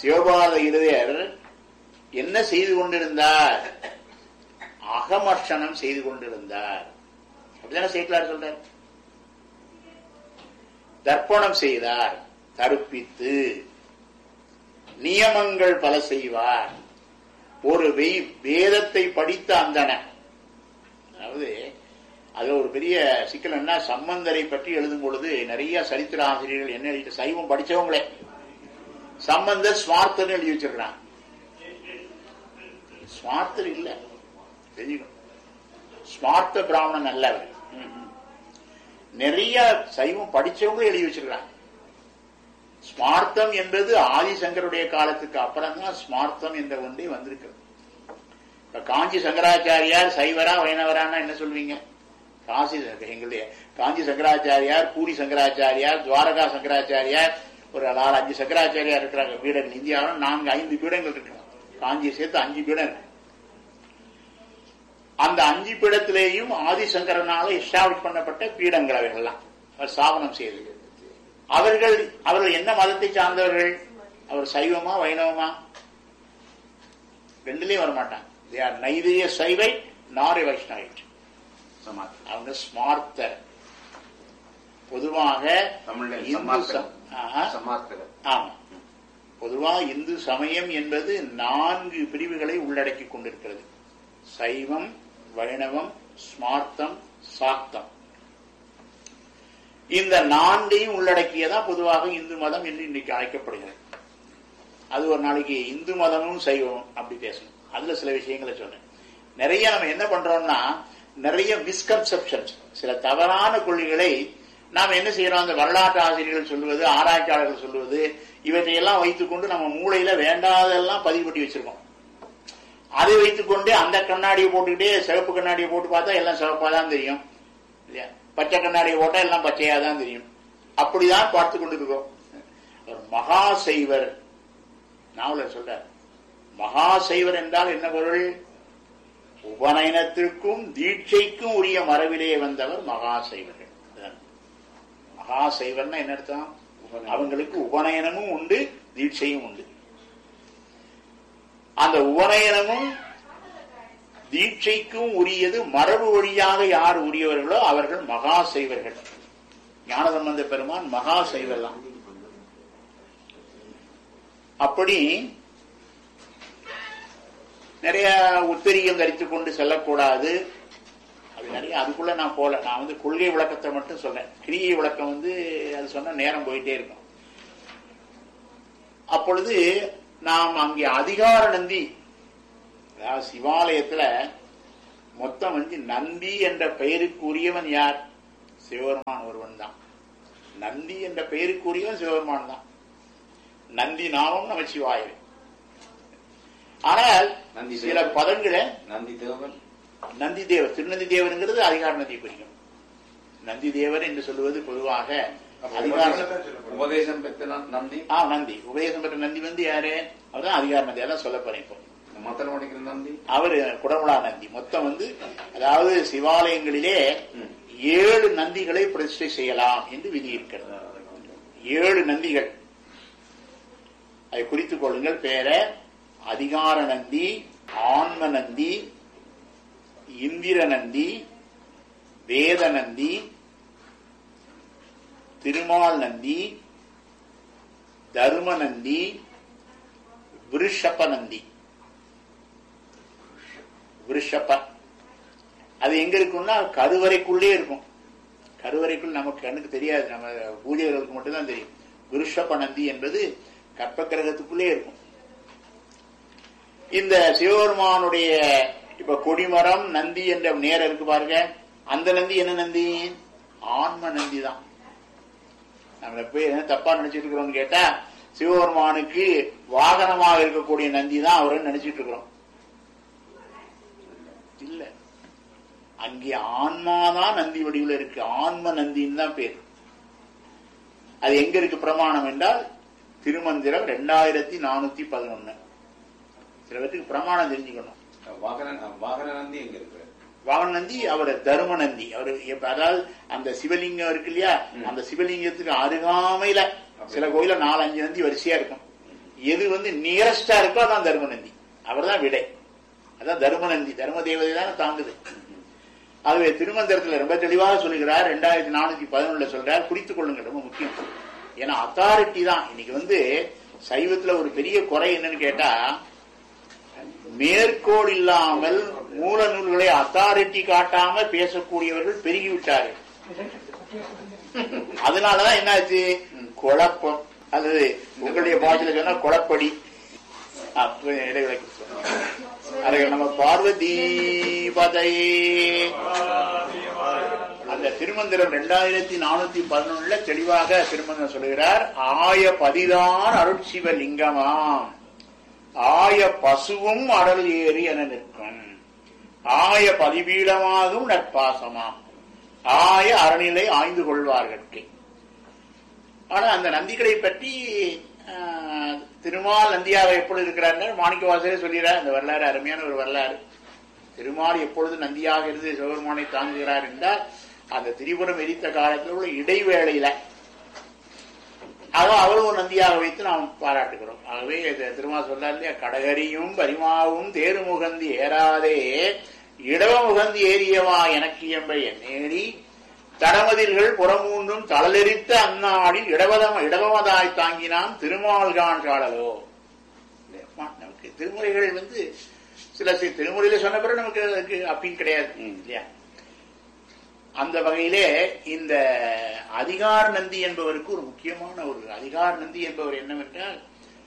சிவபாத இருதயர் என்ன செய்து கொண்டிருந்தார் அகமர்ஷனம் செய்து கொண்டிருந்தார் அப்படிதானே சேக்கலார் சொல்றார் தர்ப்பணம் செய்தார் தருப்பித்து நியமங்கள் பல செய்வார் ஒரு வெய்- வேதத்தை படித்த அந்தணன் அதாவது அதுல ஒரு பெரிய சிக்கல் என்ன சம்பந்தரை பற்றி எழுதும் பொழுது நிறைய சரித்திர ஆசிரியர்கள் என்ன எழுதி சைவம் படிச்சவங்களே சம்பந்தர் ஸ்வார்த்தன்னு எழுதி வச்சிருக்கிறான் ஸ்வார்த்தர் இல்ல தெரியும் ஸ்மார்த்த பிராமணன் அல்ல அவர் ம், ம். நிறைய சைவம் படிச்சவங்க எழுதி வச்சிருக்கிறாங்க ஸ்மார்த்தம் என்பது ஆதிசங்கருடைய காலத்துக்கு அப்புறம் தான் ஸ்மார்த்தம் என்ற ஒன்றே வந்திருக்கிறது இப்ப காஞ்சி சங்கராச்சாரியார் சைவரா வைணவரான்னா என்ன சொல்வீங்க காசி எங்களுடைய காஞ்சி சங்கராச்சாரியார் பூரி சங்கராச்சாரியார் துவாரகா சங்கராச்சாரியார் ஒரு நாலு அஞ்சு சங்கராச்சாரியார் இருக்கிறாங்க பீடங்கள் இந்தியாவில் நான்கு ஐந்து பீடங்கள் இருக்கு காஞ்சியை சேர்த்து அஞ்சு பீடம் இருக்கு அந்த அஞ்சு பீடத்திலேயும் ஆதிசங்கரனால எஸ்டாப்ளிஷ் பண்ணப்பட்ட பீடங்கள் அவைகள்லாம் அவர் ஸ்தாபனம் செய்தது அவர்கள் அவர்கள் என்ன மதத்தை சார்ந்தவர்கள் அவர் சைவமா வைணவமா ரெண்டுலயும் வர மாட்டாங்க தே ஆர் நைதிய சைவை நார் வைஷ்ணவைட் சமாதி அவங்க ஸ்மார்த்தர் பொதுவாக தமிழ்ல இந்து சமார்த்தகர். சம்- ஆஹா. சமார்த்தகர் ஆமா பொதுவா இந்து சமயம் என்பது நான்கு பிரிவுகளை உள்ளடக்கி கொண்டிருக்கிறது சைவம் வைணவம் ஸ்மார்த்தம் சாக்தம் இந்த நான்கையும் உள்ளடக்கியதா பொதுவாக இந்து மதம் என்று இன்னைக்கு அழைக்கப்படுகிறது அது ஒரு நாளைக்கு இந்து மதமும் சைவம் அப்படி பேசணும் அதுல சில விஷயங்களை சொன்னேன் நிறைய நம்ம என்ன பண்றோம்னா நிறைய மிஸ்கன்செப்ஷன்ஸ் சில தவறான கொள்கைகளை நாம் என்ன செய்யறோம் அந்த வரலாற்று ஆசிரியர்கள் சொல்லுவது ஆராய்ச்சியாளர்கள் சொல்லுவது இவற்றையெல்லாம் வைத்துக்கொண்டு நம்ம மூளையில வேண்டாதெல்லாம் பதிவு பண்ணி வச்சிருக்கோம் அதை வைத்துக்கொண்டு அந்த கண்ணாடியை போட்டுக்கிட்டே சிவப்பு கண்ணாடியை போட்டு பார்த்தா எல்லாம் சிவப்பா தான் தெரியும் இல்லையா பச்சை கண்ணாடியை போட்டா எல்லாம் பச்சையா தான் தெரியும் அப்படிதான் பார்த்து கொண்டிருக்கோம் ஒரு மகா செய்வர் நாவலர் சொல்றார் மகா செய்வர் என்றால் என்ன பொருள் உபநயனத்திற்கும் தீட்சைக்கும் உரிய மரபிலே வந்தவர் மகா செய்வர்கள் அதான். மகா செய்வர்னா என்ன அர்த்தம் அவங்களுக்கு உபநயனமும் உண்டு தீட்சையும் உண்டு அந்த உபநயனமும் தீட்சைக்கும் உரியது மரபு வழியாக யார் உரியவர்களோ அவர்கள் மகா செய்வர்கள் ஞானசம்பந்த பெருமான் மகா செய்வர் தான் அப்படி நிறைய உத்தரியம் தரித்துக் கொண்டு செல்லக்கூடாது அது நிறைய அதுக்குள்ள நான் போல நான் வந்து கொள்கை விளக்கத்தை மட்டும் சொன்னேன் கிரியை விளக்கம் வந்து அது சொன்ன நேரம் போயிட்டே இருக்கும் அப்பொழுது நாம் அங்கே அதிகார நந்தி அதாவது சிவாலயத்துல மொத்தம் வந்து நந்தி என்ற பெயருக்கு உரியவன் யார் சிவபெருமான் ஒருவன் தான் நந்தி என்ற பெயருக்கு உரியவன் சிவபெருமான் தான் நந்தி நாமம் நம சிவாயவே ஆனால் நந்தி சில தேவர். பதங்களை நந்தி தேவன் நந்தி தேவர் திருநந்தி தேவருங்கிறது அதிகார நதியை குறிக்கும் நந்தி தேவர் என்று சொல்லுவது பொதுவாக அதிகார உபதேசம் பெற்ற ந- நந்தி ஆ நந்தி உபதேசம் பெற்ற நந்தி வந்து யாரு அவர்தான் அதிகார நந்தி அதான் சொல்ல போறேன் இப்போ மத்தன முடிக்கிற நந்தி அவர் குடமுலா நந்தி மொத்தம் வந்து அதாவது சிவாலயங்களிலே ம். ஏழு நந்திகளை பிரதிஷ்டை செய்யலாம் என்று விதி இருக்கிறது ஏழு நந்திகள் அதை குறித்துக் கொள்ளுங்கள் பேர அதிகார நந்தி ஆன்ம நந்தி இந்திர நந்தி வேத நந்தி திருமால் நந்தி தர்ம நந்தி விருஷப நந்தி விருஷப அது எங்க இருக்கும்னா கருவறைக்குள்ளே இருக்கும் கருவறைக்குள் நமக்கு கண்ணுக்கு தெரியாது நம்ம பூஜைகளுக்கு மட்டும்தான் தெரியும் விருஷப நந்தி என்பது கற்ப கிரகத்துக்குள்ளே இருக்கும் இந்த சிவபெருமானுடைய இப்ப கொடிமரம் நந்தி என்ற நேரம் இருக்கு பாருங்க அந்த நந்தி என்ன நந்தி ஆன்ம நந்தி தான் நம்ம போய் என்ன தப்பா நினைச்சிட்டு இருக்கிறோம்னு கேட்டா சிவபெருமானுக்கு வாகனமாக இருக்கக்கூடிய நந்தி தான் அவருன்னு நினைச்சிட்டு இருக்கிறோம் இல்ல அங்கே ஆன்மாதான் நந்தி வடிவில் இருக்கு ஆன்ம நந்தின்னு தான் பேர் அது எங்க இருக்கு பிரமாணம் என்றால் திருமந்திரம் ரெண்டாயிரத்தி நானூத்தி பதினொன்னு சில பேருக்கு பிரமாணம் தெரிஞ்சுக்கணும் வாகன வாகன நந்தி எங்க இருக்கு வாகன நந்தி அவர் தர்ம நந்தி அவர் எப்ப- அதாவது அந்த சிவலிங்கம் இருக்கு இல்லையா ம். அந்த சிவலிங்கத்துக்கு அருகாமையில சில கோயில நாலு அஞ்சு நந்தி வரிசையா இருக்கும் எது வந்து நியரஸ்டா இருக்கோ அதான் தர்மநந்தி அவர் தான் விடை அதான் தர்மநந்தி தர்ம தேவதை தானே தாங்குது ஆகவே திருமந்திரத்துல ரொம்ப தெளிவாக சொல்லுகிறார் ரெண்டாயிரத்தி நானூத்தி பதினொன்னுல சொல்றார் குறித்துக் கொள்ளுங்க ரொம்ப முக்கியம் ஏன்னா அத்தாரிட்டி தான் இன்னைக்கு வந்து சைவத்துல ஒரு பெரிய குறை என்னன்னு கேட்டா மேற்கோள் இல்லாமல் மூல நூல்களை அத்தாரிட்டி காட்டாம பேசக்கூடியவர்கள் பெருகிவிட்டார்கள் அதனாலதான் என்னாச்சு குழப்பம் அல்லது உங்களுடைய பாஷையில சொன்னா குழப்படி அப்ப இடைவெளி அது நம்ம பார்வதி பதையே அந்த திருமந்திரம் ரெண்டாயிரத்தி நானூத்தி பதினொன்னுல தெளிவாக திருமந்திரம் சொல்லுகிறார் ஆய பதிதான் அருட்சிவ லிங்கமாம் ஆய பசுவும் அடல் ஏறி என நிற்கும் ஆய பதிபீடமாகும் நட்பாசமாம் ஆய அறநிலை ஆய்ந்து கொள்வார்கட்கு ஆனா அந்த நந்திகளை பற்றி ஆஹ், திருமால் நந்தியாக எப்பொழுது இருக்கிறார்கள் மாணிக்க வாசகரே சொல்கிறார் அந்த வரலாறு அருமையான ஒரு வரலாறு திருமால் எப்பொழுது நந்தியாக இருந்து சிவபெருமானை தாங்குகிறார் என்றால் அந்த திரிபுரம் எரித்த காலத்தில் உள்ள இடைவேளையில அவ அவளும் ஒரு நந்தியாக வைத்து நாம் பாராட்டுகிறோம் ஆகவே இது திருமால் சொல்றார் இல்லையா கடகரியும் பரிமாவும் தேருமுகந்தி ஏறாதே இடவமுகந்தி ஏறியவா எனக்கு எம்பை நேரி தடமதில்கள் புறமூன்றும் தளலெரித்த அந்நாடில் இடவதம் இடவமதாய் தாங்கினான் திருமால்கான் காடலோ இல்லையா? நமக்கு திருமுறைகள் வந்து சில சில திருமுறையில சொன்ன பிறகு நமக்கு அதுக்கு அப்பீல் கிடையாது இல்லையா அந்த வகையிலே இந்த அதிகார நந்தி என்பவருக்கு ஒரு முக்கியமான ஒரு அதிகார நந்தி என்பவர் என்னவென்றால்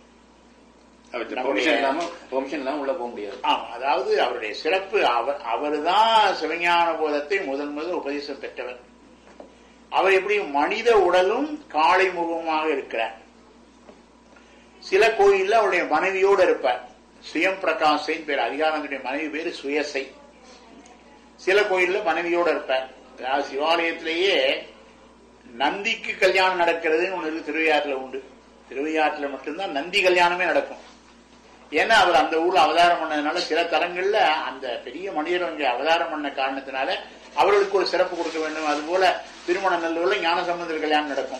பெர்மிஷன் இல்லாம பெர்மிஷன் இல்லாம உள்ள போக முடியாது ஆமா அதாவது அவருடைய சிறப்பு அவர் அவர்தான் சிவஞான போதத்தை முதன் முதல் உபதேசம் பெற்றவர் அவர் எப்படி மனித உடலும் காளை முகமாக இருக்கிறார் சில கோயில்ல அவருடைய மனைவியோடு இருப்பார் சுயம் பிரகாசை பேர் அதிகாரத்துடைய மனைவி பேரு சுயசை சில கோயில்ல மனைவியோட இருப்பார் அதாவது சிவாலயத்திலேயே நந்திக்கு கல்யாணம் நடக்கிறதுன்னு ஒண்ணு இருக்கு திருவையாற்றுல உண்டு திருவையாற்றுல மட்டும்தான் நந்தி கல்யாணமே நடக்கும் ஏன்னா அவர் அந்த ஊர்ல அவதாரம் பண்ணதுனால சில தலங்கள்ல அந்த பெரிய மனிதர் அங்கே அவதாரம் பண்ண காரணத்தினால அவர்களுக்கு ஒரு சிறப்பு கொடுக்க வேண்டும் அதுபோல திருமண நல்லூர்ல ஞான சம்பந்தர் கல்யாணம் நடக்கும்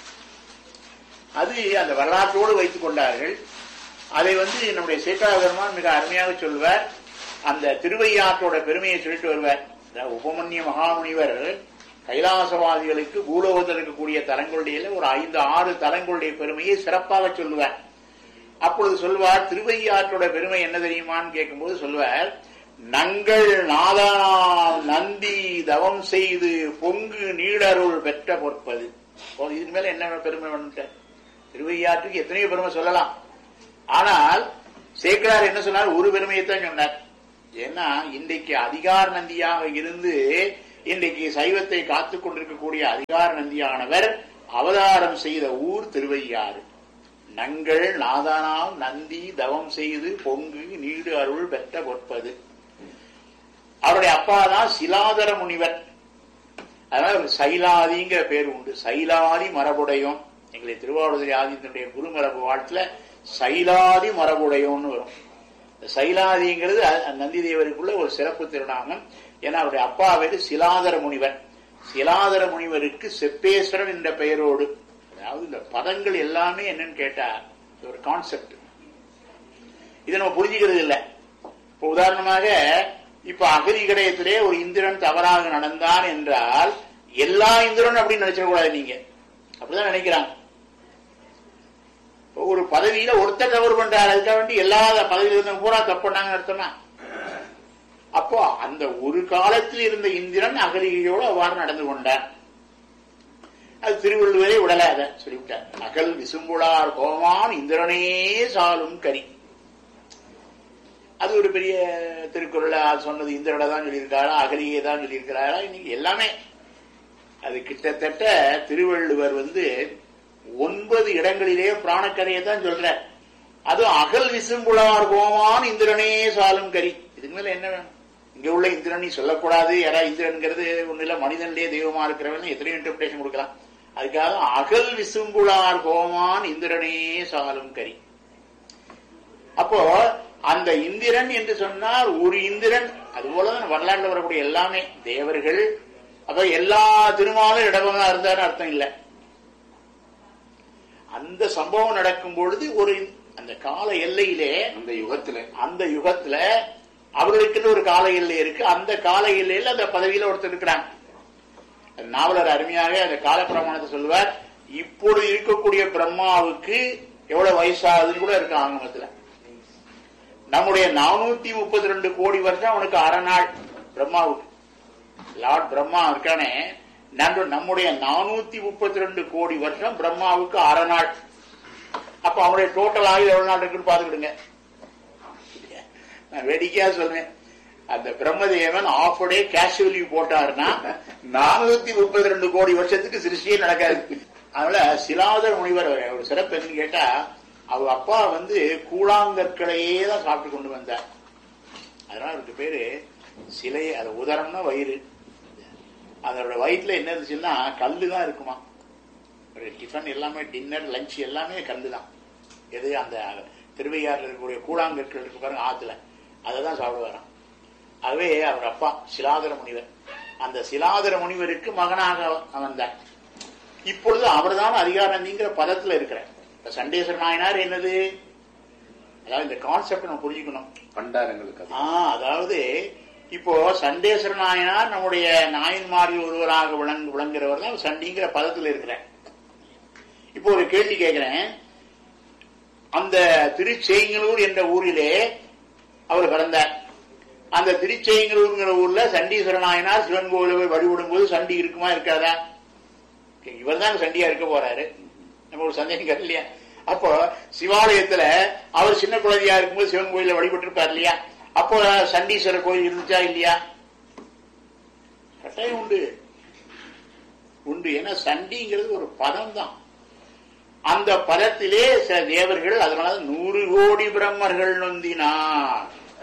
அது அந்த வரலாற்றோடு வைத்துக் கொண்டார்கள் அதை வந்து நம்முடைய சேக்கரா பெருமான் மிக அருமையாக சொல்வார் அந்த திருவையாற்றோட பெருமையை சொல்லிட்டு வருவார் அதாவது உபமன்ய மகாமுனிவர் கைலாசவாதிகளுக்கு பூலோகத்தில் இருக்கக்கூடிய தலங்களுடைய ஒரு ஐந்து ஆறு தலங்களுடைய பெருமையை சிறப்பாக சொல்லுவார் அப்பொழுது சொல்வார் திருவையாற்றோட பெருமை என்ன தெரியுமான்னு கேட்கும்போது சொல்வார் நங்கள் நாதனால் நந்தி தவம் செய்து பொங்கு நீடருள் பெற்ற பொற்பது ஓ, இதுக்கு மேல என்ன பெருமை வந்துட்ட திருவையாற்றுக்கு எத்தனையோ பெருமை சொல்லலாம் ஆனால் சேக்கரார் என்ன சொன்னார் ஒரு பெருமையைத்தான் சொன்னார் ஏன்னா இன்றைக்கு அதிகார நந்தியாக இருந்து இன்றைக்கு சைவத்தை காத்துக் கொண்டிருக்கக்கூடிய அதிகார நந்தியானவர் அவதாரம் செய்த ஊர் திருவையாறு நங்கள் நாதானாம் நந்தி தவம் செய்து பொங்கு நீடு அருள் பெற்ற பொற்பது அவருடைய அப்பா தான் சிலாதர முனிவர் அதனால அவருக்கு சைலாதிங்கிற பேர் உண்டு சைலாதி மரபுடையோன் எங்களை திருவாவூர் ஆதித்தனுடைய குருமரபு வாழ்த்துல சைலாதி மரபுடையோன்னு வரும் இந்த சைலாதிங்கிறது அ- நந்தி தேவருக்குள்ள ஒரு சிறப்பு திருநாமம் ஏன்னா அவருடைய அப்பா பேரு சிலாதர முனிவர் சிலாதர முனிவருக்கு செப்பேஸ்வரன் என்ற பெயரோடு அதாவது இந்த பதங்கள் எல்லாமே என்னன்னு கேட்டா இது ஒரு கான்செப்ட் இதை நம்ம புரிஞ்சுக்கிறது இல்லை இப்ப உதாரணமாக இப்ப அகதி கடையத்திலே ஒரு இந்திரன் தவறாக நடந்தான் என்றால் எல்லா இந்திரன் அப்படின்னு நினைச்சிடக்கூடாது நீங்க அப்படிதான் நினைக்கிறாங்க இப்ப ஒரு பதவியில ஒருத்தர் தவறு பண்றாரு அதுக்காக வேண்டி எல்லா பதவியில இருந்தவங்க பூரா தப்பு பண்ணாங்கன்னு அர்த்தமா அப்போ அந்த ஒரு காலத்தில் இருந்த இந்திரன் அகலிகையோடு அவ்வாறு நடந்து கொண்டார் அது திருவள்ளுவரே விடலாத சொல்லிவிட்டார் அகல் விசும்புளார் கோமான் இந்திரனே சாலும் கரி அது ஒரு பெரிய திருக்குறள் அது சொன்னது இந்திரனை தான் சொல்லியிருக்காரா அகலியை தான் சொல்லியிருக்கிறாரா இன்னைக்கு எல்லாமே அது கிட்டத்தட்ட திருவள்ளுவர் வந்து ஒன்பது இடங்களிலே பிராணக்கரையை தான் சொல்றார் அதுவும் அகல் விசும்புளார் கோமான் இந்திரனே சாலும் கரி இதுக்கு மேல என்ன வேணும் இங்க உள்ள இந்திரனை சொல்லக்கூடாது யாரா இந்திரன்கிறது ஒண்ணு இல்ல மனிதனிலே தெய்வமா இருக்கிறவன் எத்தனையோ இன்டர்பிரேஷன் கொடுக்கலாம் அதுக்காக அகல் விசும்புளார் கோமான் இந்திரனே சாலும் கரி அப்போ அந்த இந்திரன் என்று சொன்னால் ஒரு இந்திரன் அதுபோலதான் வரலாற்றுல வரக்கூடிய எல்லாமே தேவர்கள் அப்ப எல்லா திருமாலும் இடமாக இருந்தாரு அர்த்தம் இல்லை அந்த சம்பவம் நடக்கும் பொழுது ஒரு அந்த கால எல்லையிலே அந்த யுகத்துல அந்த யுகத்துல அவர்களுக்குன்னு ஒரு கால எல்லை இருக்கு அந்த கால எல்லையில அந்த பதவியில ஒருத்தர் இருக்கிறாங்க நாவலர் அருமையாக அந்த கால பிரமாணத்தை சொல்லுவார் இப்பொழுது இருக்கக்கூடிய பிரம்மாவுக்கு எவ்வளவு வயசாகுதுன்னு கூட இருக்கு ஆங்கமத்துல நம்முடைய நானூத்தி முப்பத்தி ரெண்டு கோடி வருஷம் அவனுக்கு அரை நாள் பிரம்மாவுக்கு லார்ட் பிரம்மா இருக்கானே நம்ம- நம்முடைய நானூத்தி முப்பத்தி ரெண்டு கோடி வருஷம் பிரம்மாவுக்கு அரை நாள் அப்ப அவனுடைய டோட்டல் ஆயுள் எவ்வளவு நாள் இருக்குன்னு பாத்துக்கிடுங்க நான் வேடிக்கையா சொல்றேன் அந்த Brahmadevan off day casual leave போட்டாருன்னா நானூத்தி முப்பத்தி ரெண்டு கோடி வருஷத்துக்கு சிருஷ்டியே நடக்காது அதனால சிலாதர் முனிவர் ஒரு சிறப்பு என்னன்னு கேட்டா அவர் அப்பா வந்து கூழாங்கற்களையே தான் சாப்பிட்டு கொண்டு வந்தார் அதனால அவருக்கு பேரு சிலை அது உதரம்னா வயிறு அதோட வயிற்றுல என்ன இருந்துச்சுன்னா கல்லு தான் இருக்குமா ஒரு டிஃபன் எல்லாமே டின்னர் லஞ்ச் எல்லாமே கல்லு தான் எது அந்த திருவையாறுல இருக்கக்கூடிய கூழாங்கற்கள் இருக்கு பாருங்க ஆத்துல அதை தான் சாப்பிடுவாராம் ஆகவே அவர் அப்பா சிலாதர முனிவர் அந்த சிலாதர முனிவருக்கு மகனாக வந்தார் இப்பொழுது அவர்தான் அதிகாரந்திங்கிற பதத்துல இருக்கிறார் இப்ப சண்டேஸ்வர நாயனார் என்னது அதாவது இந்த கான்செப்ட் நம்ம புரிஞ்சுக்கணும் பண்டாரங்களுக்கு அது ஆ அதாவது இப்போ சண்டேஸ்வர நாயனார் நம்முடைய நாயன்மாரில் ஒருவராக விளங்கு விளங்குறவர் தான் சண்டிங்கிற பதத்தில் இருக்கிறார் இப்போ ஒரு கேள்வி கேட்கிறேன் அந்த திருச்செயங்களூர் என்ற ஊரிலே அவர் பிறந்தார் அந்த திருச்செயங்களூர்ங்கிற ஊர்ல சண்டீஸ்வர நாயனார் சிவன் கோயில போய் வழிபடும் போது சண்டி இருக்குமா இருக்காதா இவர் தான் சண்டியா இருக்க போறாரு நம்ம ஒரு சந்தேகம் கேட்க இல்லையா அப்போ சிவாலயத்துல அவர் சின்ன குழந்தையா இருக்கும்போது சிவன் கோயில வழிபட்டு இருப்பார் இல்லையா அப்போ சண்டீஸ்வரர் கோயில் இருந்துச்சா இல்லையா கட்டாயம் உண்டு உண்டு ஏன்னா சண்டிங்கிறது ஒரு பதம் தான் அந்த பதத்திலே சில தேவர்கள் அதனால நூறு கோடி பிரம்மர்கள் நொந்தினார்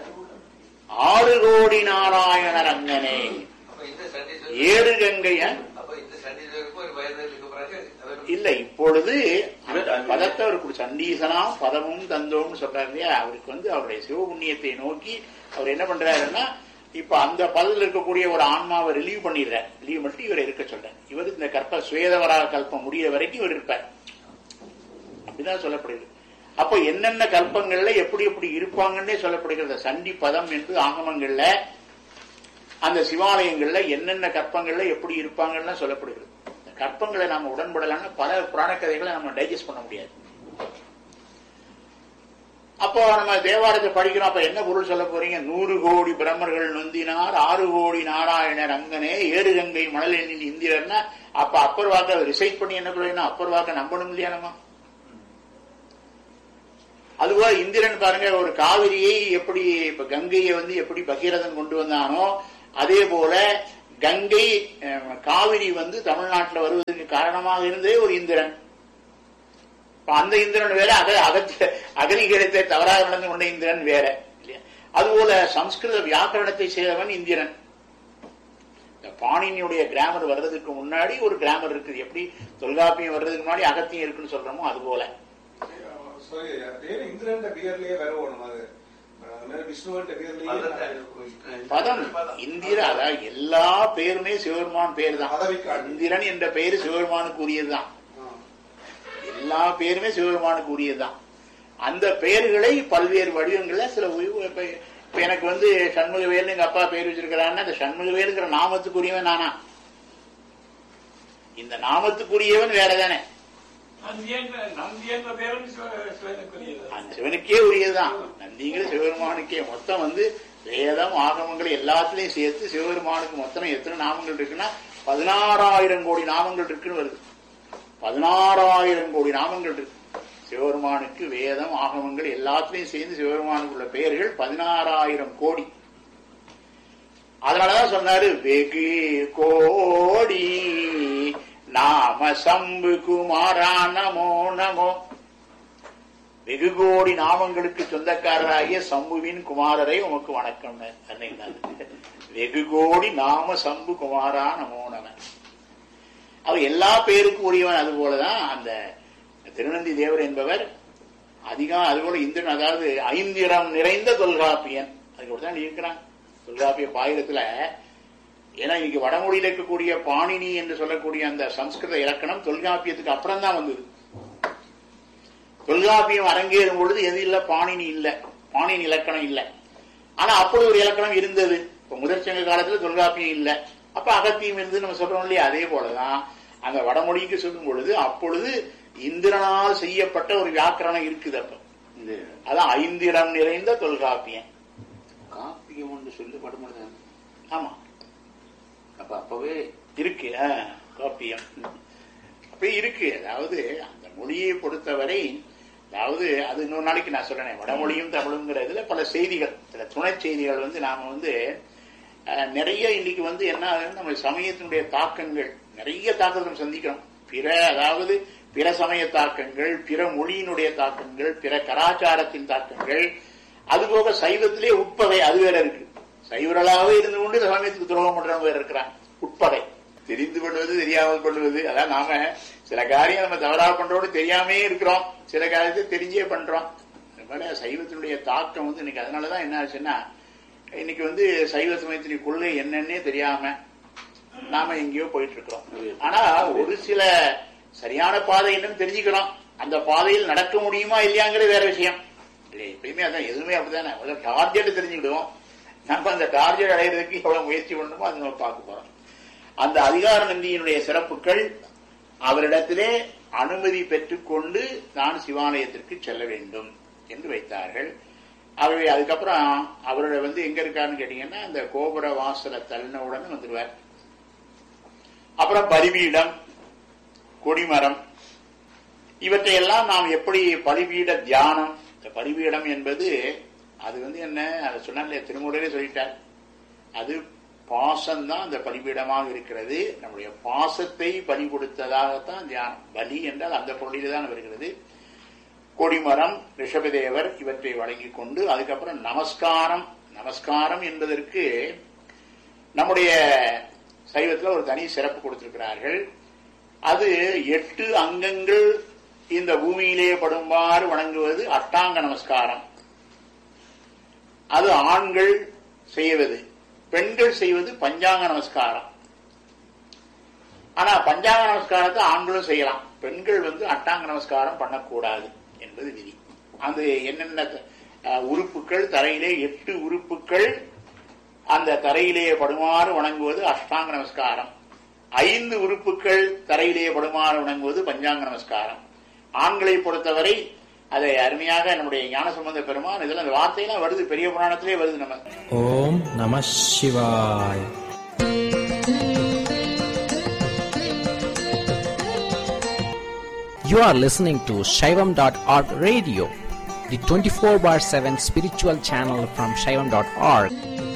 ஆறு கோடி நாராயணர் அங்கனே அப்ப இந்த சண்டீஸ்வரர் ஏறு கங்கையன் அப்ப இந்த சண்டீஸ்வரருக்கு ஒரு வயது இருக்க பிறகு அவர் இல்ல இப்பொழுது அந்த பதத்தை அவருக்கு சண்டீசனாம் பதமும் தந்தோம்னு சொல்றாரு இல்லையா அவருக்கு வந்து அவருடைய சிவபுண்ணியத்தை நோக்கி அவர் என்ன பண்றாருன்னா இப்ப அந்த பதத்தில் இருக்கக்கூடிய ஒரு ஆன்மாவை ரிலீவ் பண்ணிடுறார் ரிலீவ் பண்ணிட்டு இவரை இருக்க சொல்றார் இவர் இந்த கற்ப சுவேதவராக கல்பம் முடிய வரைக்கும் இவர் இருப்பார் அப்படிதான் சொல்லப்படுகிறது அப்போ என்னென்ன கல்பங்கள்ல எப்படி எப்படி இருப்பாங்கன்னே சொல்லப்படுகிறது சண்டி பதம் என்று ஆகமங்கள்ல அந்த சிவாலயங்கள்ல என்னென்ன கற்பங்கள்ல எப்படி இருப்பாங்கன்னு சொல்லப்படுகிறது இந்த கற்பங்களை நாம உடன்படலாம்னா பல புராண கதைகளை நம்ம டைஜஸ்ட் பண்ண முடியாது அப்போ நம்ம தேவாரத்தை படிக்கிறோம் அப்ப என்ன பொருள் சொல்ல போறீங்க நூறு கோடி பிரம்மர்கள் நொந்தினார் ஆறு கோடி நாராயணர் அங்கனே ஏறு கங்கை மணல் எண்ணில் இந்திரர்னா அப்ப அப்பர் வாக்க ரிசைட் பண்ணி என்ன பண்ணுவீங்கன்னா அப்பர் வாக்க நம்பணும் இல்லையா நம்ம அதுபோல இந்திரன் பாருங்க ஒரு காவிரியை எப்படி இப்ப கங்கையை வந்து எப்படி பகீரதன் கொண்டு வந்தானோ அதே போல கங்கை அஹ், காவிரி வந்து தமிழ்நாட்டில் வருவதற்கு காரணமாக இருந்ததே ஒரு இந்திரன் இப்ப அந்த இந்திரன் வேற அக அகத்த அகனிகரத்தை தவறாக நடந்து கொண்ட இந்திரன் வேற இல்லையா அதுபோல சம்ஸ்கிருத வியாக்கரணத்தை செய்தவன் இந்திரன் இந்த பாணினியுடைய கிராமர் வர்றதுக்கு முன்னாடி ஒரு கிராமர் இருக்குது எப்படி தொல்காப்பியம் வர்றதுக்கு முன்னாடி அகத்தியம் இருக்குன்னு சொல்றோமோ அது போல ಸಾರಿ ಏನು ಇಂದ್ರನ ಬಿಯರ್ಲಿಯೇ ಬೇರೆ ಓಣಂ ಅದು ಆಮೇಲೆ ವಿಷ್ಣುವಂತ ಬಿಯರ್ಲಿಯೇ பதம் இந்திர அதாவது எல்லா பேருமே சிவபெருமான் பேர் தான் பதவிக்காட்டு. இந்திரன் என்ற பெயர் சிவபெருமானுக்கு உரியதுதான் எல்லா பேருமே சிவபெருமானுக்கு உரியதுதான் அந்த பெயர்களை பல்வேறு வடிவங்கள்ல சில உய- இப்ப இப்ப எனக்கு வந்து சண்முகவேல் எங்க அப்பா பேர் வச்சிருக்கிறான்னா அந்த சண்முகவேலுங்கிற நாமத்துக்குரியவன் நானா இந்த நாமத்துக்குரியவன் வேறதானே நந்தி என்ற நந்தி என்ற பேரும் சிவ- சிவனுக்குரியது அந்த சிவனுக்கே உரியதுதான் நந்திங்கிற சிவபெருமானுக்கே மொத்தம் வந்து வேதம் ஆகமங்கள் எல்லாத்துலயும் சேர்த்து சிவபெருமானுக்கு மொத்தம் எத்தனை நாமங்கள் இருக்குன்னா பதினாறாயிரம் கோடி நாமங்கள் இருக்குன்னு வருது பதினாறாயிரம் கோடி நாமங்கள் இருக்கு சிவபெருமானுக்கு வேதம் ஆகமங்கள் எல்லாத்துலயும் சேர்ந்து சிவபெருமானுக்கு உள்ள பெயர்கள் பதினாறாயிரம் கோடி அதனாலதான் சொன்னாரு வெகு கோடி நாம சம்பு குமாரா நமோ நமோ வெகு கோடி நாமங்களுக்கு சொந்தக்காரராகிய சம்புவின் குமாரரை உமக்கு வணக்கம் வெகு கோடி நாம சம்பு குமாரா நமோ நம அவர் எல்லா பேருக்கும் உரியவன் அது போலதான் அந்த திருநந்தி தேவர் என்பவர் அதிகம் அதுபோல இந்திரன் அதாவது ஐந்திரம் நிறைந்த தொல்காப்பியன் அதுக்கு தான் இருக்கிறான் தொல்காப்பிய பாயிரத்துல ஏன்னா இன்னைக்கு வடமொழியில இருக்கக்கூடிய பாணினி என்று சொல்லக்கூடிய அந்த சம்ஸ்கிருத இலக்கணம் தொல்காப்பியத்துக்கு அப்புறம் தான் வந்தது தொல்காப்பியம் அரங்கேறும் பொழுது எது இல்ல பாணினி இல்ல பாணினி இலக்கணம் இல்ல ஆனா அப்பொழுது ஒரு இலக்கணம் இருந்தது இப்ப முதற்சங்க காலத்துல தொல்காப்பியம் இல்ல அப்ப அகத்தியம் இருந்து நம்ம சொல்றோம் இல்லையா அதே போலதான் அந்த வடமொழிக்கு சொல்லும் பொழுது அப்பொழுது இந்திரனால் செய்யப்பட்ட ஒரு வியாக்கரணம் இருக்குது அப்ப இந்த அதான் ஐந்திரம் நிறைந்த தொல்காப்பியம் காப்பியம் ஒன்று சொல்லி படமுடிதான் ஆமா அப்ப அப்பவே இருக்கு ஆ, காப்பியம் அப்ப இருக்கு அதாவது அந்த மொழியை பொறுத்தவரை அதாவது அது இன்னொரு நாளைக்கு நான் சொல்றேன் வடமொழியும் தமிழுங்கிறதுல பல செய்திகள் சில துணை செய்திகள் வந்து நாம வந்து அஹ், நிறைய இன்னைக்கு வந்து என்ன ஆகுதுன்னா, நம்ம சமயத்தினுடைய தாக்கங்கள் நிறைய தாக்கத்தை நம்ம சந்திக்கிறோம் பிற அதாவது பிற சமய தாக்கங்கள் பிற மொழியினுடைய தாக்கங்கள் பிற கலாச்சாரத்தின் தாக்கங்கள் அதுபோக சைவத்திலே உட்பகை அது வேற இருக்கு சைவர்களாகவே இருந்து கொண்டு இந்த சமயத்துக்கு துரோகம் பண்றவங்க வேற இருக்கிறான் உட்பகை தெரிந்து கொள்வது தெரியாமல் கொள்வது அதான் நாம சில காரியம் நம்ம தவறா பண்றோடு தெரியாமே இருக்கிறோம் சில காரியத்தை தெரிஞ்சே பண்றோம் இந்த மாதிரி சைவத்தினுடைய தாக்கம் வந்து இன்னைக்கு அதனாலதான் என்ன ஆச்சுன்னா இன்னைக்கு வந்து சைவ சமயத்தினுடைய கொள்கை என்னன்னே தெரியாம நாம எங்கேயோ போயிட்டு இருக்கிறோம் ஆனா ஒரு சில சரியான பாதை என்னன்னு தெரிஞ்சுக்கிறோம் அந்த பாதையில் நடக்க முடியுமா இல்லையாங்கிறது வேற விஷயம் இல்லையா எப்பயுமே அதான் எதுவுமே அப்படிதானே முதல்ல டார்கெட் தெரிஞ்சுக்கிடுவோம் நம்ம அந்த டார்கெட் அடையிறதுக்கு எவ்வளவு முயற்சி பண்ணணுமோ அதை நம்ம பார்க்க போறோம் அந்த அதிகார நந்தியினுடைய சிறப்புகள் அவரிடத்திலே அனுமதி பெற்றுக்கொண்டு நான் சிவாலயத்திற்கு செல்ல வேண்டும் என்று வைத்தார்கள் ஆகவே அதுக்கப்புறம் அவரோட வந்து எங்க இருக்காருன்னு கேட்டீங்கன்னா அந்த கோபுர வாசலை தள்ளின உடனே வந்துடுவார் அப்புறம் பலிபீடம் கொடிமரம் இவற்றையெல்லாம் நாம் எப்படி பலிபீட தியானம் இந்த பலிபீடம் என்பது அது வந்து என்ன அதை சொன்னாலே திருமுறையிலே சொல்லிட்டார் அது பாசம்தான் அந்த பலிபீடமாக இருக்கிறது நம்முடைய பாசத்தை பலி கொடுத்ததாகத்தான் தியானம் பலி என்றால் அந்த பொருளிலே தான் வருகிறது கொடிமரம் ரிஷபதேவர் இவற்றை வழங்கிக் கொண்டு அதுக்கப்புறம் நமஸ்காரம் நமஸ்காரம் என்பதற்கு நம்முடைய சைவத்தில் ஒரு தனி சிறப்பு கொடுத்திருக்கிறார்கள் அது எட்டு அங்கங்கள் இந்த பூமியிலே படுமாறு வணங்குவது அஷ்டாங்க நமஸ்காரம் அது ஆண்கள் செய்வது பெண்கள் செய்வது பஞ்சாங்க நமஸ்காரம் ஆனா பஞ்சாங்க நமஸ்காரத்தை ஆண்களும் செய்யலாம் பெண்கள் வந்து அட்டாங்க நமஸ்காரம் பண்ணக்கூடாது என்பது விதி அது என்னென்ன அஹ், உறுப்புகள் தரையிலே எட்டு உறுப்புகள் அந்த தரையிலே படுமாறு வணங்குவது அஷ்டாங்க நமஸ்காரம் ஐந்து உறுப்புகள் தரையிலே படுமாறு வணங்குவது பஞ்சாங்க நமஸ்காரம் ஆண்களை பொறுத்தவரை அதை அருமையாக நம்முடைய ஞானசம்பந்த பெருமான் இதெல்லாம் அந்த வார்த்தையெல்லாம் வருது பெரிய புராணத்திலே வருது நம்ம ஓம் நம சிவாய் You are listening to Shaivam.org radio, the 24 bar 7 spiritual channel from Shaivam.org.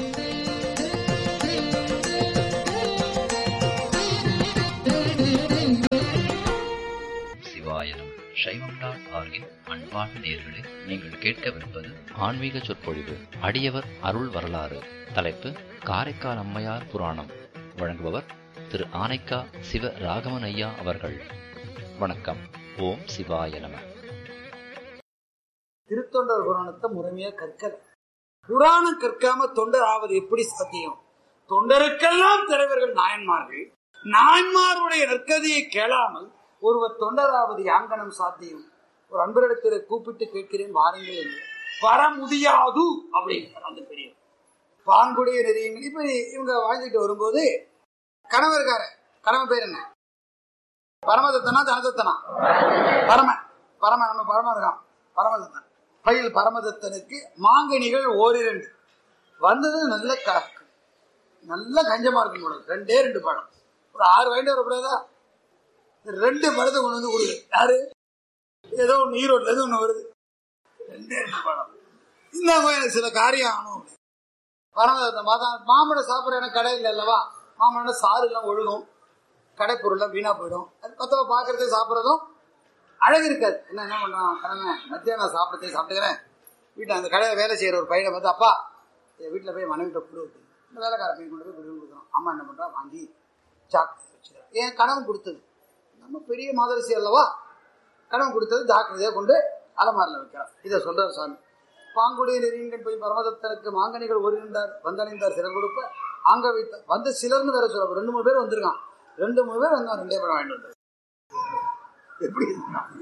சிவாயனம் சைவம் டாட் ஆர்கின் அன்பார்ந்த நேயர்களே நீங்கள் கேட்கவிருப்பது ஆன்மீக சொற்பொழிவு அடியவர் அருள் வரலாறு தலைப்பு காரைக்கால் அம்மையார் புராணம் வழங்குபவர் திரு ஆனைக்கா சிவ ராகவன் ஐயா அவர்கள் வணக்கம் ஓம் சிவாய நம திருத்தொண்டர் புராணத்தை முறைமையா கற்கல புராணம் கற்காம தொண்டர் ஆவது எப்படி சாத்தியம் தொண்டருக்கெல்லாம் தலைவர்கள் நாயன்மார்கள் நாயன்மாருடைய நற்கதியை கேளாமல் ஒருவர் தொண்டராவது யாங்கனம் சாத்தியம் ஒரு அன்பரிடத்தில் கூப்பிட்டு கேட்கிறேன் வாருங்கள் என்று வர முடியாது அப்படிங்கிறார் அந்த பெரிய பாங்குடைய நெறியுங்கள் இப்ப இவங்க வாழ்ந்துட்டு வரும்போது கணவர்கார கணவன் பேர் என்ன பரமதத்தனா தனதத்தனா பரம பரம நம்ம பரம இருக்கான் பரமதத்தன் பயில் பரமதத்தனுக்கு மாங்கனிகள் ஓரிரண்டு வந்தது நல்ல க நல்ல கஞ்சமா இருக்கும் கூட ரெண்டே ரெண்டு பழம் ஒரு ஆறு வாங்கிட்டு வரக்கூடாதா இந்த ரெண்டு பழத்தை கொண்டு வந்து கொடுங்க யாரு ஏதோ ஒன்று ஈரோட்ல இருந்து ஒன்று வருது ரெண்டே ரெண்டு பழம் இந்த எனக்கு சில காரியம் ஆகணும் பரமதத்தன் மாதா மாம்பழம் சாப்பிட்ற எனக்கு கடை இல்லை அல்லவா மாம்பழம் சாறு எல்லாம் ஒழுகும் கடை பொருள்லாம் வீணா போயிடும் அது மற்றவ பார்க்கறது சாப்பிட்றதும் அழகு இருக்காது என்ன என்ன பண்றான் கடமை மத்தியானம் சாப்பிடத்தே சாப்பிட்டுக்கிறேன் வீட்டில் அந்த கடையில் வேலை செய்யற ஒரு பையனை பார்த்து அப்பா என் வீட்டில் போய் மனைவிட்ட கொடு அப்படின்னு. இந்த வேலைக்கார பையன் கொண்டு போய் கொடு கொடுக்குறோம் அம்மா என்ன பண்றா வாங்கி சாக்லேட் வச்சுக்கிறேன் என் கணவன் கொடுத்தது நம்ம பெரிய மாதரசி அல்லவா கணவன் கொடுத்தது ஜாக்கிரதையாக கொண்டு அலமாரில் வைக்கிறான் இதை சொல்றார் சாமி பாங்குடைய நெறியங்கன் போய் பரமதத்தனுக்கு மாங்கனிகள் ஒருங்கின்றார் வந்தடைந்தார் சிலர் கொடுப்ப அங்க வைத்த வந்த சிலர்னு வேற சொல்ல ரெண்டு மூணு பேர் வந்திருக்கான் ரெண்டு மூணு பேர் வந்தான் ரெண்டே படம் வாங்கிட்டு வந்தார் எப்படி இருந்தான்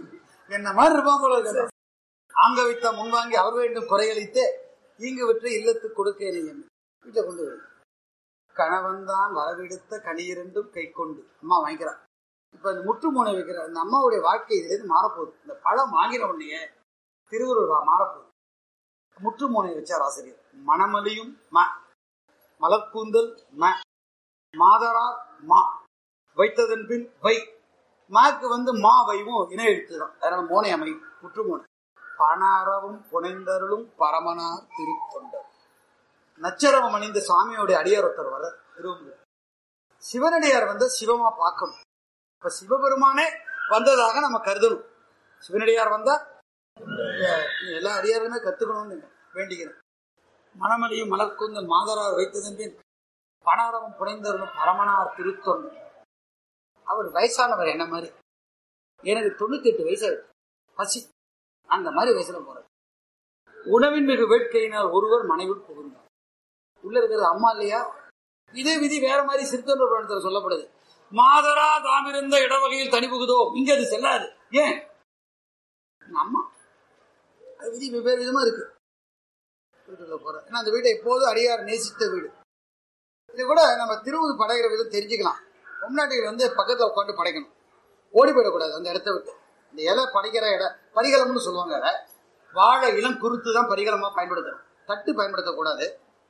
என்ன மாதிரி இருப்பான் போல இருக்கு ஆங்க வைத்த முன்வாங்கி அவர் வேண்டும் குறையளித்து ஈங்கு விட்டு இல்லத்துக்கு கொடுக்க என்ன வீட்டை கொண்டு போய் கணவன் தான் வரவெடுத்த கனியிரண்டும் கை கொண்டு அம்மா வாங்கிக்கிறான் இப்ப இந்த முற்று மூனை வைக்கிற இந்த அம்மாவுடைய வாழ்க்கை இதுல இருந்து மாறப்போகுது இந்த பழம் வாங்கின உடனே திருவள்ளுவர் மாறப்போகுது முற்று மூனை வச்சார் ஆசிரியர் மணமலியும் ம மலர்கூந்தல் ம மாதரார் மா வைத்ததன் பின் வை மாக்கு வந்து மா வைவும் இணை எழுத்துதான் அதனால மோனை அமை முற்று மூனை பணாரவும் புனைந்தருளும் பரமனார் திருத்தொண்டர் நச்சரவம் அணிந்த சுவாமியோட அடியார் ஒருத்தர் வர திருவம்பூர் சிவனடியார் வந்து சிவமா பார்க்கணும் இப்ப சிவபெருமானே வந்ததாக நம்ம கருதணும் சிவனடியார் வந்தா அஹ், எல்லா அடியாருமே கத்துக்கணும்னு வேண்டிக்கிறேன் மணமலியும் மலர்கூந்தல் மாதரார் வைத்ததன் பின் பணாரவம் புனைந்தருளும் பரமனார் திருத்தொண்டர் அவர் வயசானவர் என்ன மாதிரி எனக்கு தொண்ணூத்தி எட்டு வயசு ஆகுது. பசி அந்த மாதிரி வயசுல போறார் உணவின் மிகு வேட்கையினால் ஒருவர் மனைவில் புகுந்தார் உள்ள இருக்கிறது அம்மா இல்லையா இதே விதி வேற மாதிரி சிறுத்தொண்டர் புராணத்தில் சொல்லப்படுது மாதரா தாமிருந்த இடவகையில் தனி புகுதோ இங்க அது செல்லாது ஏன் எங்க அம்மா அது விதி வெவ்வேறு விதமா இருக்கு வீட்டுல போற ஏன்னா அந்த வீட்டை எப்போதும் அடியார் நேசித்த வீடு இது கூட நம்ம திருவுது படைகிற விதம் தெரிஞ்சுக்கலாம் பொம்நாட்டிகள் வந்து பக்கத்துல உட்காந்து படைக்கணும் ஓடி போயிடக்கூடாது அந்த இடத்த விட்டு இந்த இலை படைக்கிற இடம் பரிகலம்னு சொல்லுவாங்க அதை வாழை இளம் குருத்து தான் பரிகலமா பயன்படுத்தணும் தட்டு பயன்படுத்தக்கூடாது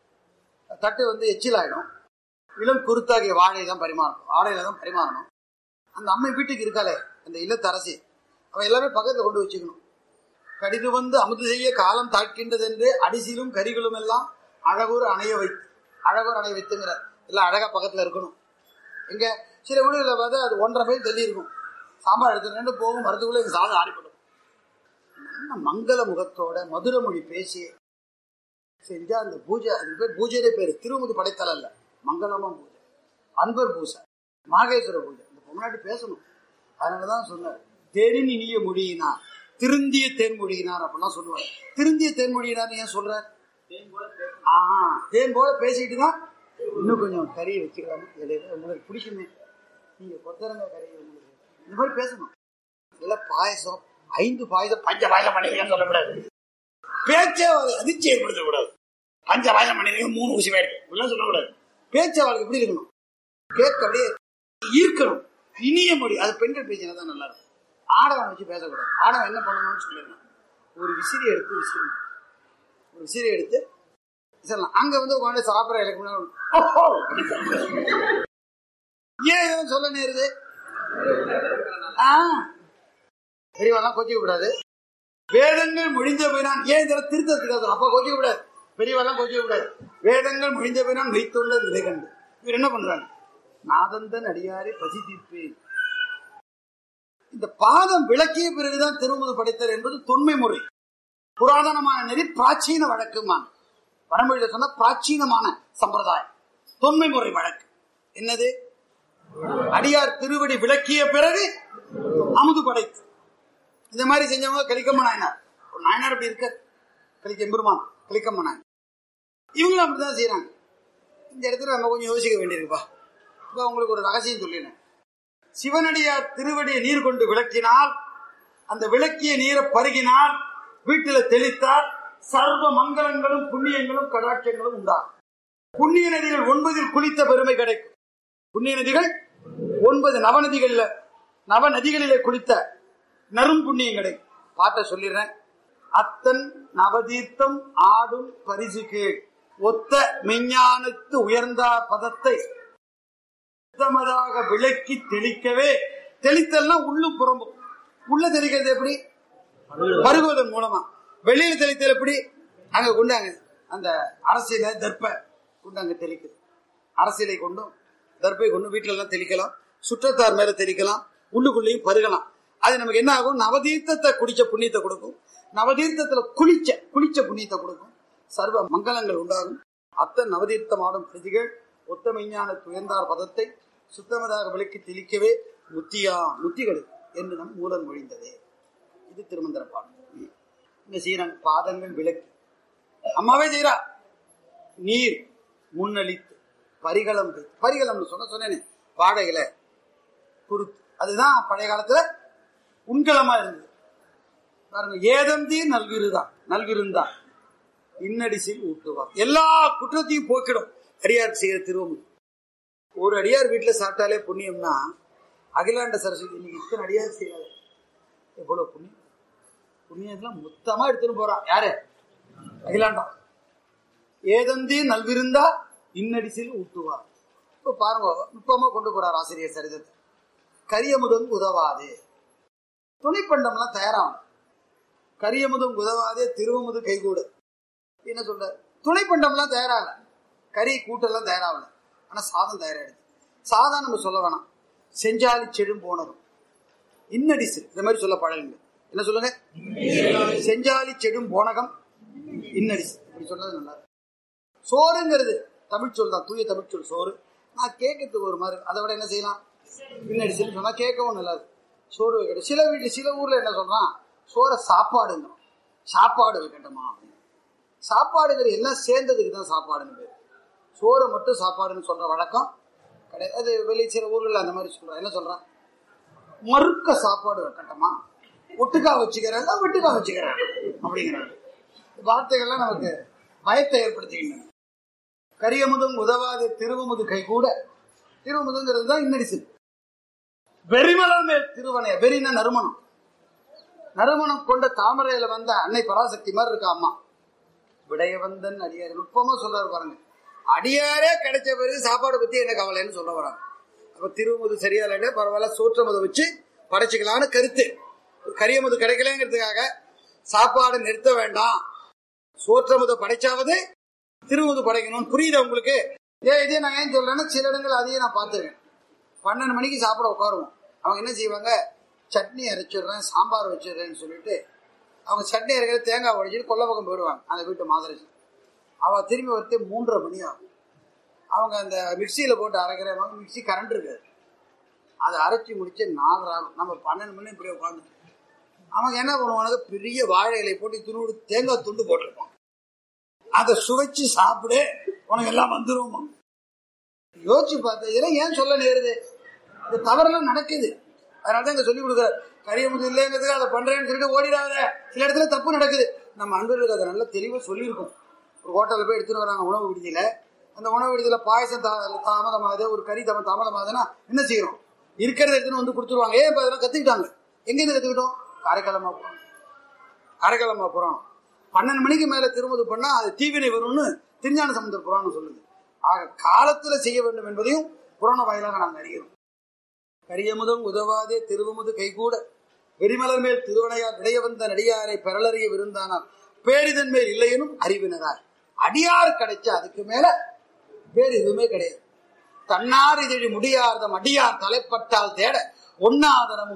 தட்டு வந்து எச்சில் ஆயிடும் இளம் குருத்தாகிய வாழை தான் பரிமாறணும் வாழையில தான் பரிமாறணும் அந்த அம்மை வீட்டுக்கு இருக்காளே அந்த இல்லத்தரசி அவ எல்லாமே பக்கத்துல கொண்டு வச்சுக்கணும் கடிது வந்து அமுது செய்ய காலம் தாழ்கின்றது என்று அடிசிலும் கரிகளும் எல்லாம் அழகூர் அணைய வைத்து அழகூர் அணைய வைத்துங்கிற எல்லாம் அழகா பக்கத்துல இருக்கணும் எங்க சில வீடுகளில் பார்த்தா அது ஒன்றரை மைல் தள்ளி இருக்கும் சாம்பார் எடுத்துட்டு போகும் மருத்துக்குள்ள இந்த சாதம் ஆடிப்படும் நல்ல மங்கள முகத்தோட மதுர மொழி பேசி செஞ்சா அந்த பூஜை அதுக்கு பேர் பூஜையிலே பேரு திருமுது படைத்தல இல்ல மங்களமா பூஜை அன்பர் பூஜை மாகேஸ்வர பூஜை இந்த பொம்னாட்டி பேசணும் அதனாலதான் சொன்னார் தேரின் இனிய மொழியினார் திருந்திய தேன்மொழியினார் அப்படிலாம் சொல்லுவார் திருந்திய தேன்மொழியினார் ஏன் சொல்ற ஆஹா தேன் போல பேசிட்டு தான் இன்னும் கொஞ்சம் கறியை வச்சுக்கலாம் இடையில உங்களுக்கு பிடிக்குமே நீங்க கொத்தரங்க கறி உங்களுக்கு இந்த மாதிரி பேசணும் இல்ல பாயசம் ஐந்து பாயசம் பஞ்ச பாயசம் பண்ணிருக்கேன்னு சொல்லக்கூடாது பேச்சே அதிர்ச்சி ஏற்படுத்தக்கூடாது பஞ்ச பாயசம் பண்ணிருக்கேன் மூணு ஊசி வேறு இப்படிலாம் சொல்லக்கூடாது பேச்சு அவளுக்கு எப்படி இருக்கணும் கேட்க அப்படியே ஈர்க்கணும் இனிய மொழி அது பெண்கள் பேச்சினா தான் நல்லா இருக்கும் ஆடவன் வச்சு பேசக்கூடாது ஆடவன் என்ன பண்ணணும்னு சொல்லிடணும் ஒரு விசிறி எடுத்து விசிறி ஒரு விசிறி எடுத்து விசிறலாம் அங்க வந்து உட்காந்து சாப்பிட்ற எனக்கு முன்னாடி ஓஹோ அப்படின்னு சொல்லுவாங்க. ஏன் இதெல்லாம் சொல்ல நேருது ஆ பெரியவாலாம் கோச்சிக்க கூடாது வேதங்கள் மொழிந்த போயினான் ஏன் இதெல்லாம் திருத்தத்துக்காது அப்ப கோச்சிக்க கூடாது பெரியவாலாம் கோச்சிக்க கூடாது வேதங்கள் மொழிந்த போயினான் வைத்துள்ள நிலை கண்டு இவர் என்ன பண்றாங்க நாதந்தன் அடியாரை பசி தீர்ப்பேன் இந்த பாதம் விளக்கிய பிறகுதான் திருமுது படைத்தல் என்பது தொன்மை முறை புராதனமான நெறி பிராச்சீன வழக்குமா வடமொழியில சொன்ன பிராச்சீனமான சம்பிரதாயம் தொன்மை முறை வழக்கு என்னது அடியார் திருவடி விளக்கிய பிறகு அமுது படைத்து இந்த மாதிரி செஞ்சவங்க கலிக்கம்ம நாயனார் ஒரு நாயனார் அப்படி இருக்க கலிக்க எம்பெருமான் கலிக்கம்ம நாயனார் இவங்களும் அப்படிதான் செய்யறாங்க இந்த இடத்துல நம்ம கொஞ்சம் யோசிக்க வேண்டியிருக்குப்பா இப்ப உங்களுக்கு ஒரு ரகசியம் சொல்லிடுறேன் சிவனடியார் திருவடியை நீர் கொண்டு விளக்கினால் அந்த விளக்கிய நீரை பருகினால் வீட்டில தெளித்தால் சர்வ மங்களங்களும் புண்ணியங்களும் கடாட்சங்களும் உண்டாகும் புண்ணிய நதிகள் ஒன்பதில் குளித்த பெருமை கிடைக்கும் புண்ணிய நதிகள் ஒன்பது நவநதிகள்ல நவநதிகளிலே குளித்த நரும் புண்ணியம் கிடைக்கும் பாட்ட சொல்லிடுறேன் அத்தன் நவதீர்த்தம் ஆடும் பரிசு கீழ் ஒத்த மெஞ்ஞானத்து உயர்ந்தார் பதத்தை உத்தமதாக விளக்கி தெளிக்கவே தெளித்தல்னா உள்ளும் புறம்பும் உள்ள தெளிக்கிறது எப்படி பருகுவதன் மூலமா வெளியில தெளித்தல் எப்படி அங்க கொண்டாங்க அந்த அரசியல தர்ப்ப கொண்டு அங்க தெளிக்குது அரசியலை கொண்டும் தர்ப்பை கொண்டும் வீட்டுல எல்லாம் தெளிக்கலாம் சுற்றத்தார் மேல தெளிக்கலாம் உள்ளுக்குள்ளேயும் பருகலாம் அது நமக்கு என்ன ஆகும் நவதீர்த்தத்தை குடிச்ச புண்ணியத்தை கொடுக்கும் நவதீர்த்தத்துல குளிச்ச குளிச்ச புண்ணியத்தை கொடுக்கும் சர்வ மங்களங்கள் உண்டாகும் அத்த நவதீர்த்தம் ஆடும் பிரதிகள் ஒத்த மெய்ஞான துயர்ந்தார் பதத்தை சுத்தமதாக விளக்கி தெளிக்கவே முத்தியா முத்திகள் என்று நம் மூலம் மொழிந்ததே இது திருமந்திர பாடல் இங்க செய்யறாங்க பாதங்கள் விளக்கி அம்மாவே செய்யறா நீர் முன்னளித்து பரிகளம் வைத்து. பரிகளம்னு சொன்ன சொன்னேனே வாடகையில குருத்து அதுதான் பழைய காலத்துல உண்கலமா இருந்தது பாருங்க ஏதந்தி நல்விருதா நல்விருந்தா இன்னடிசில் ஊட்டுவார் எல்லா குற்றத்தையும் போக்கிடும் அடியார் செய்கிற திருவமுது ஒரு அடியார் வீட்டுல சாப்பிட்டாலே புண்ணியம்னா அகிலாண்ட சரஸ்வதி இன்னைக்கு இத்தனை அடியார் செய்யறாரு எவ்வளவு புண்ணியம் புண்ணியத்தெல்லாம் மொத்தமா எடுத்துன்னு போறான் யாரு அகிலாண்டம் ஏதந்தி நல்விருந்தா இன்னடிசில் ஊட்டுவார் இப்ப பாருங்க நுட்பமா கொண்டு போறார் ஆசிரியர் சரிதத்தை கரியமுதம் உதவாது துணைப்பண்டம்லாம் தயாராகும் கரியமுதம் உதவாதே திருவமுது கைகூடு என்ன சொல்ற துணைப்பண்டம்லாம் தயாராகல கறி கூட்டெல்லாம் தயாராகல ஆனா சாதம் தயாராயிடுது சாதம் நம்ம சொல்ல வேணாம் செஞ்சாலி செடும் போனதும் இன்னடிசு இந்த மாதிரி சொல்ல பழகுங்க என்ன சொல்லுங்க செஞ்சாலி செடும் போனகம் இன்னடிசு இப்படி சொன்னது நல்லா இருக்கு. சோறுங்கிறது தமிழ் சொல் தான் தூய தமிழ் சொல் சோறு நான் கேட்கறதுக்கு ஒரு மாதிரி அதை விட என்ன செய்யலாம் இன்னடிசுன்னு சொன்னா கேட்கவும் நல்லா இருக்கு சோறு வைக்கட்டும் சில வீட்டு சில ஊர்ல என்ன சொல்றான் சோறை சாப்பாடுங்க சாப்பாடு வைக்கட்டுமா அப்படின்னு சாப்பாடுங்கிற எல்லாம் சேர்ந்ததுக்கு தான் சாப்பாடுன்னு பேர் சோறை மட்டும் சாப்பாடுன்னு சொல்ற வழக்கம் கிடையாது அது வெளியே சில ஊர்களில் அந்த மாதிரி சொல்றான் என்ன சொல்றான் மறுக்க சாப்பாடு வைக்கட்டுமா ஒட்டுக்கா வச்சுக்கிறேன் ஒட்டுக்கா வச்சுக்கிறேன் அப்படிங்கிறாங்க வார்த்தைகள்லாம் நமக்கு பயத்தை ஏற்படுத்திக்கின்றன கரியமுதும் உதவாத திருவமுது கை கூட திருவமுதுங்கிறது தான் இன்னடிசு வெறிமலர் மேல் திருவனைய வெறின நறுமணம் நறுமணம் கொண்ட தாமரையில வந்த அன்னை பராசக்தி மாதிரி இருக்கா அம்மா விடயவந்தன் அடியார் நுட்பமா சொல்றாரு பாருங்க அடியாரே கிடைச்ச பிறகு சாப்பாடு பத்தி என்ன கவலைன்னு சொல்ல வராங்க அப்ப திருவமுது சரியா இல்லைன்னா பரவாயில்ல சோற்றமுதை வச்சு படைச்சுக்கலாம்னு கருத்து கரியமுது கிடைக்கலங்கிறதுக்காக சாப்பாடு நிறுத்த வேண்டாம் சோற்றமுதை படைச்சாவது திருமுது படைக்கணும் புரியுதா உங்களுக்கு ஏ இதே நான் ஏன் சொல்றேன்னா சில இடங்கள் அதையே நான் பார்த்துருக்கேன் பன்னெண்டு மணிக்கு சாப்பிட உட்காருவோம் அவங்க என்ன செய்வாங்க சட்னி அரைச்சிடுறேன் சாம்பார் வச்சிடுறேன்னு சொல்லிட்டு அவங்க சட்னி அரைக்கிற தேங்காய் உடைச்சிட்டு கொல்ல பக்கம் போயிடுவாங்க அந்த வீட்டு மாதரசி அவ திரும்பி வரத்தே மூன்றரை மணி ஆகும் அவங்க அந்த மிக்சியில போட்டு அரைக்கிறவங்க மிக்சி கரண்ட் இருக்காது அதை அரைச்சி முடிச்சு நாலரை ஆகும் நம்ம பன்னெண்டு மணி இப்படியே உட்காந்து அவங்க என்ன பண்ணுவாங்க பெரிய வாழை இலை போட்டு துருவிடு தேங்காய் துண்டு போட்டிருப்பான் அதை சுவைச்சு சாப்பிடு உனக்கு எல்லாம் வந்துருவோமா யோசிச்சு பார்த்தேன் இதெல்லாம் ஏன் சொல்ல நேருது இந்த தவறெல்லாம் நடக்குது அதனால தான் இங்க சொல்லி கொடுக்குற கரியமுது இல்லைங்கிறதுக்கு அதை பண்றேன்னு சொல்லிட்டு ஓடிடாத சில இடத்துல தப்பு நடக்குது நம்ம அன்பர்களுக்கு அதை நல்லா தெளிவாக சொல்லியிருக்கோம் ஒரு ஹோட்டலில் போய் எடுத்துட்டு வராங்க உணவு விடுதியில அந்த உணவு விடுதியில பாயசம் தா- தாமதமாகுது ஒரு கறி தம தாமதமாகுதுன்னா என்ன செய்யறோம் இருக்கிறத எடுத்துன்னு வந்து கொடுத்துருவாங்க ஏன் இப்போ அதெல்லாம் கத்துக்கிட்டாங்க எங்கேருந்து கத்துக்கிட்டோம் காரைக்காலமா போறோம் காரைக்காலமா புராணம் பன்னெண்டு மணிக்கு மேல திருமது பண்ணா அது தீவினை வரும்னு திருஞான சமுந்தர் புராணம் சொல்லுது ஆக காலத்துல செய்ய வேண்டும் என்பதையும் புராண வாயிலாக நாம் அறிகிறோம் கரியமுதம் உதவாதே திருவமுது கைகூட வெறிமலர் மேல் திருவனையார் விடையவந்த நடிகாரை பெறலறிய விருந்தானார் பேரிதன் மேல் இல்லையெனும் அறிவினரார் அடியார் கிடைச்சா அதுக்கு மேல வேறு எதுவுமே கிடையாது தன்னார் இதழி முடியார்தம் அடியார் தலைப்பட்டால் தேட ஒன்னாதனமும்